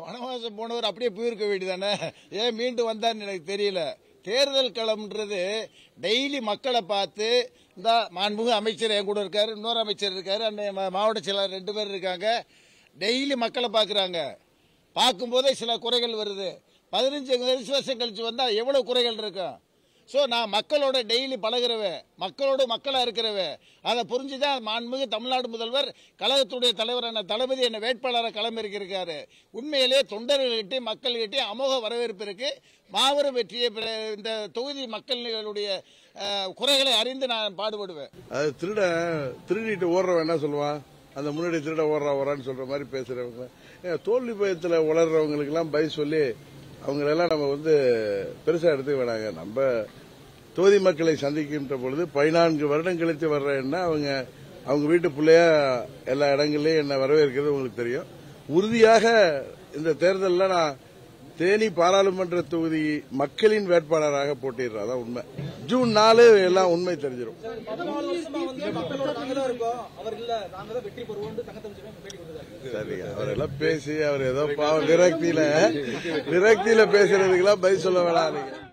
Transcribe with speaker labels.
Speaker 1: வனவாசம் போனவர் அப்படியே போயிருக்க வேண்டியதானே ஏன் மீண்டும் வந்தான்னு எனக்கு தெரியல தேர்தல் களம்ன்றது டெய்லி மக்களை பார்த்து இந்த மாண்புமிகு அமைச்சர் என் கூட இருக்காரு இன்னொரு அமைச்சர் இருக்காரு அன்னை மா- மாவட்ட செயலாளர் ரெண்டு பேர் இருக்காங்க டெய்லி மக்களை பார்க்குறாங்க பார்க்கும்போதே சில குறைகள் வருது பதினஞ்சு வருஷம் கழிச்சு வந்தால் எவ்வளோ குறைகள் இருக்கும் ஸோ நான் மக்களோட டெய்லி பழகிறவன் மக்களோட மக்களாக இருக்கிறவன் அதை புரிஞ்சு தான் மாண்புமிகு தமிழ்நாடு முதல்வர் கழகத்துடைய தலைவரான தளபதி என்ன வேட்பாளராக களமிறக்கியிருக்காரு உண்மையிலே தொண்டர்கள்கிட்ட மக்கள்கிட்ட அமோக வரவேற்பு இருக்கு மாபெரும் வெற்றியை பெற இந்த தொகுதி மக்களுடைய அஹ், குறைகளை அறிந்து நான் பாடுபடுவேன்
Speaker 2: அது திருட திருடிட்டு ஓடுறவன் என்ன சொல்லுவான் அந்த முன்னாடி திருட ஓடுறா ஓடுறான்னு சொல்ற மாதிரி பேசுறவங்க ஏன் தோல்வி பயத்துல உளர்றவங்களுக்கு எல்லாம் பய சொல்லி அவங்களெல்லாம் நம்ம வந்து பெருசா எடுத்துக்க வேணாங்க நம்ம தொகுதி மக்களை சந்திக்கின்ற பொழுது பதினான்கு வருடம் கழித்து வர்ற என்ன அவங்க அவங்க வீட்டு பிள்ளையா எல்லா இடங்கள்லயும் என்ன வரவேற்கிறது உங்களுக்கு தெரியும் உறுதியாக இந்த தேர்தலில் நான் தேனி பாராளுமன்ற தொகுதி மக்களின் வேட்பாளராக போட்டிடுறேன் அதான் உண்மை ஜூன் நாலு எல்லாம் உண்மை தெரிஞ்சிடும்
Speaker 3: பதினாலு வருஷமா வந்து மக்களோட நாங்க தான் இருக்கோம் அவர் இல்ல நாங்க தான் வெற்றி பெறுவோம் தங்கத்தமிச்சு பேட்டி கொடுத்தாரு
Speaker 2: சரி அவரெல்லாம் பேசி அவர் ஏதோ பாவம் விரக்தியில விரக்தியில பேசுறதுக்கெல்லாம் பதில் சொல்ல வேணாம் நீங்க